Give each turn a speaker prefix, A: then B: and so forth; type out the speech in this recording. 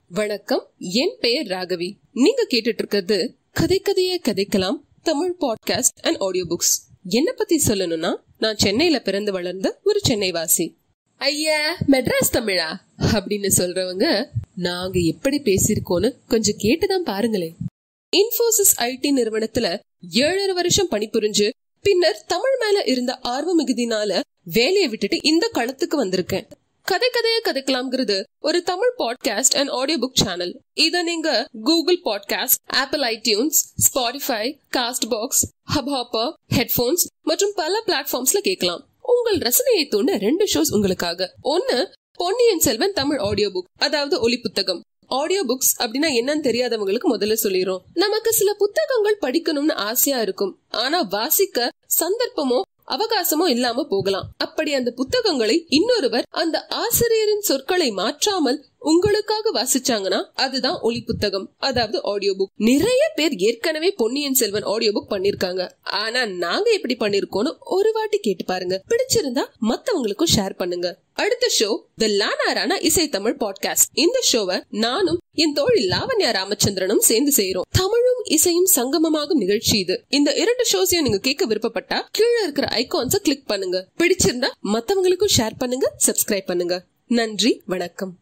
A: வணக்கம் என் பெயர் ராகவி நீங்க கேட்டுட்டு இருக்கிறது கதை கதைய கதைக்கலாம் Tamil podcast and audio books என்ன பத்தி சொல்லணும்னா நான் சென்னையில பிறந்து வளர்ந்த ஒரு சென்னை வாசி ஐயா மெட்ராஸ் தமிழா அப்படின்னு சொல்றவங்க நாங்க எப்படி பேசியிருக்கோன்னு கொஞ்சம் கேட்டுதான் பாருங்களேன் இன்ஃபோசிஸ் ஐடி நிறுவனத்துல ஏழரை வருஷம் பணிபுரிஞ்சு பின்னர் தமிழ் மேல இருந்த ஆர்வ மிகுதினால வேலையை விட்டுட்டு இந்த களத்துக்கு வந்திருக்கேன் கதை கதைய கதைக்கலாம்ங்கிறது ஒரு Tamil podcast and audio book channel இத நீங்க Google podcast Apple iTunes Spotify Castbox Hubhopper headphones மற்றும் பல பிளாட்ஃபார்ம்ஸ்ல கேட்கலாம் உங்கள் ரசனையை தூண்ட ரெண்டு ஷோஸ் உங்களுக்காக ஒன்னு பொன்னியின் செல்வன் தமிழ் ஆடியோ புக் அதாவது ஒலி புத்தகம் ஆடியோ புக்ஸ் அப்படின்னா என்னன்னு தெரியாதவங்களுக்கு முதல்ல சொல்லிடுறோம் நமக்கு சில புத்தகங்கள் படிக்கணும்னு ஆசையா இருக்கும் ஆனா வாசிக்க சந்தர்ப்பமோ அவகாசமோ இல்லாம போகலாம் அப்படி அந்த புத்தகங்களை இன்னொருவர் அந்த ஆசிரியரின் சொற்களை மாற்றாமல் உங்களுக்காக வாசிச்சாங்கன்னா அதுதான் ஒளி புத்தகம் அதாவது ஆடியோ புக் நிறைய பேர் ஏற்கனவே பொன்னியின் செல்வன் ஆடியோ புக் பண்ணிருக்காங்க ஆனா நாங்க எப்படி பண்ணிருக்கோம்னு ஒரு வாட்டி கேட்டு பாருங்க பிடிச்சிருந்தா மத்தவங்களுக்கும் ஷேர் பண்ணுங்க அடுத்த ஷோ த லானாரான இசை தமிழ் பாட்காஸ்ட் இந்த ஷோவை நானும் என் தோழி லாவண்யா ராமச்சந்திரனும் சேர்ந்து செய்யறோம் தமிழும் இசையும் சங்கமமாகும் நிகழ்ச்சி இது இந்த இரண்டு ஷோஸையும் நீங்க கேட்க விருப்பப்பட்டா கீழே இருக்கிற ஐகான்ஸ கிளிக் பண்ணுங்க பிடிச்சிருந்தா மத்தவங்களுக்கும் ஷேர் பண்ணுங்க சப்ஸ்கிரைப் பண்ணுங்க நன்றி வணக்கம்